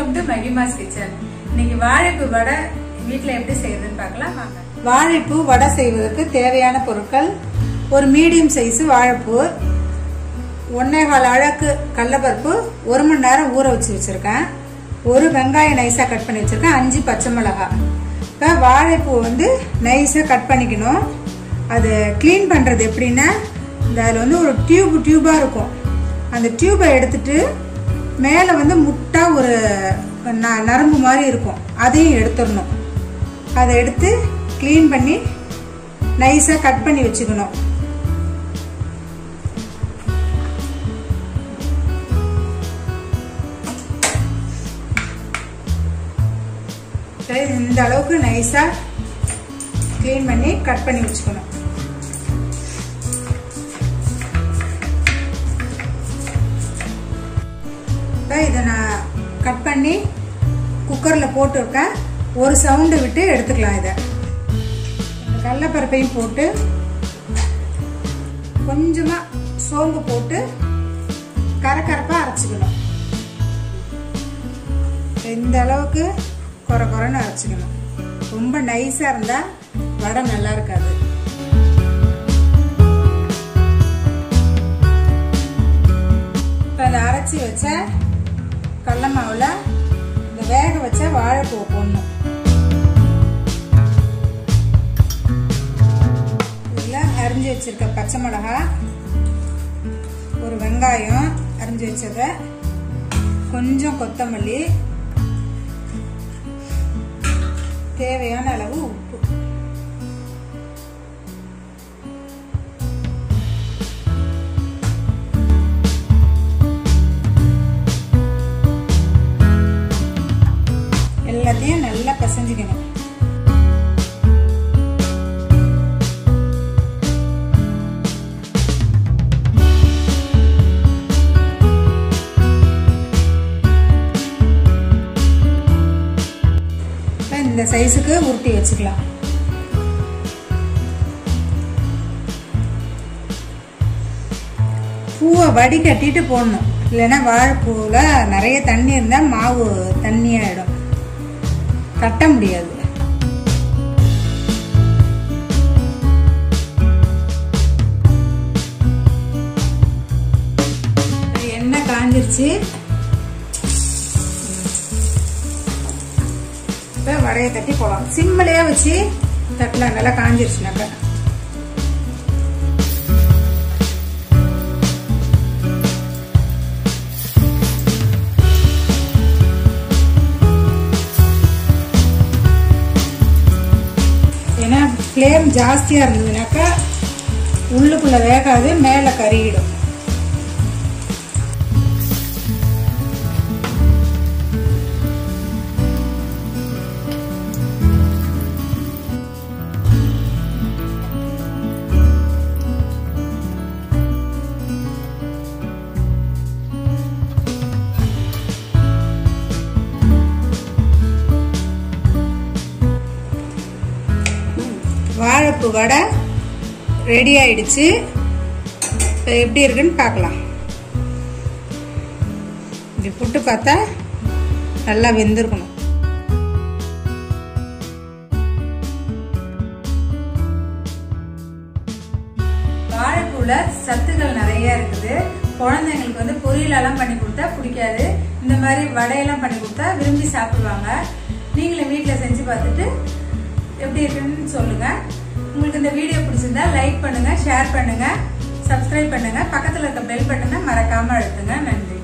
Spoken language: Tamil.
வெல்கம் டு மகிமாஸ் கிச்சன் இன்னைக்கு வாழைப்பூ வடை வீட்ல எப்படி செய்யறதுன்னு பார்க்கலாம் வாங்க வாழைப்பூ வடை செய்வதற்கு தேவையான பொருட்கள் ஒரு மீடியம் சைஸ் வாழைப்பூ ஒன்னே கால் அழகு கடலப்பருப்பு ஒரு மணி நேரம் ஊற வச்சு வச்சிருக்கேன் ஒரு வெங்காயம் நைஸாக கட் பண்ணி வச்சிருக்கேன் அஞ்சு பச்சை மிளகாய் இப்போ வாழைப்பூ வந்து நைஸாக கட் பண்ணிக்கணும் அது க்ளீன் பண்ணுறது எப்படின்னா இந்த அதில் வந்து ஒரு டியூப் டியூபாக இருக்கும் அந்த டியூபை எடுத்துட்டு மேலே வந்து முட்டா ஒரு ந- நரம்பு மாதிரி இருக்கும் அதையும் எடுத்துடணும் அதை எடுத்து க்ளீன் பண்ணி நைஸாக கட் பண்ணி வச்சுக்கணும் சரி, இந்த அளவுக்கு நைஸாக க்ளீன் பண்ணி கட் பண்ணி வச்சுக்கணும் இப்போ இதை நான் கட் பண்ணி குக்கரில் போட்டுருக்கேன் ஒரு சவுண்டு விட்டு எடுத்துக்கலாம் இதை இந்த கடலப்பருப்பையும் போட்டு கொஞ்சமாக சோம்பு போட்டு கரக்கரப்பாக அரைச்சிக்கணும் இந்த அளவுக்கு குறை குறைன்னு அரைச்சிக்கணும் ரொம்ப நைஸாக இருந்தால் வடை நல்லா இருக்காது இப்போ அதை அரைச்சி வச்ச கடல மாவில் இந்த வேக வச்ச வாழைப்பூ போடணும் இதில் அரிஞ்சு வச்சிருக்க பச்சை மிளகாய் ஒரு வெங்காயம் அரிஞ்சு வச்சதை கொஞ்சம் கொத்தமல்லி தேவையான அளவு உப்பு எல்லாத்தையும் நல்லா பிசைஞ்சுக்கணும் இப்ப இந்த சைஸுக்கு உருட்டி வச்சுக்கலாம் பூவை வடிகட்டிட்டு போடணும் இல்லைன்னா வாழைப்பூவில் நிறைய தண்ணி இருந்தால் மாவு தண்ணியாயிடும் கட்ட முடியாது எண்ணெய் காஞ்சிருச்சு இப்போ வடையை தட்டி போடலாம் சிம்மிலேயே வச்சு தட்டலாம் நல்லா காஞ்சிருச்சுனாக்கா ஏன்னா ஃப்ளேம் ஜாஸ்தியாக இருந்ததுனாக்கா உள்ளுக்குள்ளே வேகாது மேலே கருகிடும் வாழைப்பூ வடை ரெடி ஆயிடுச்சு இப்போ எப்படி இருக்குன்னு பார்க்கலாம் இப்படி புட்டு பார்த்தா நல்லா வெந்திருக்கணும் வாழைப்பூல சத்துக்கள் நிறைய இருக்குது குழந்தைங்களுக்கு வந்து பொரியலெல்லாம் பண்ணி கொடுத்தா பிடிக்காது இந்த மாதிரி வடையெல்லாம் பண்ணி கொடுத்தா விரும்பி சாப்பிடுவாங்க நீங்களும் வீட்டில் செஞ்சு பார்த்துட்டு எப்படி இருக்குன்னு சொல்லுங்க உங்களுக்கு இந்த வீடியோ பிடிச்சிருந்தா லைக் பண்ணுங்க ஷேர் பண்ணுங்க சப்ஸ்கிரைப் பண்ணுங்க பக்கத்தில் இருக்க பெல் பட்டனை மறக்காம அழுத்துங்க நன்றி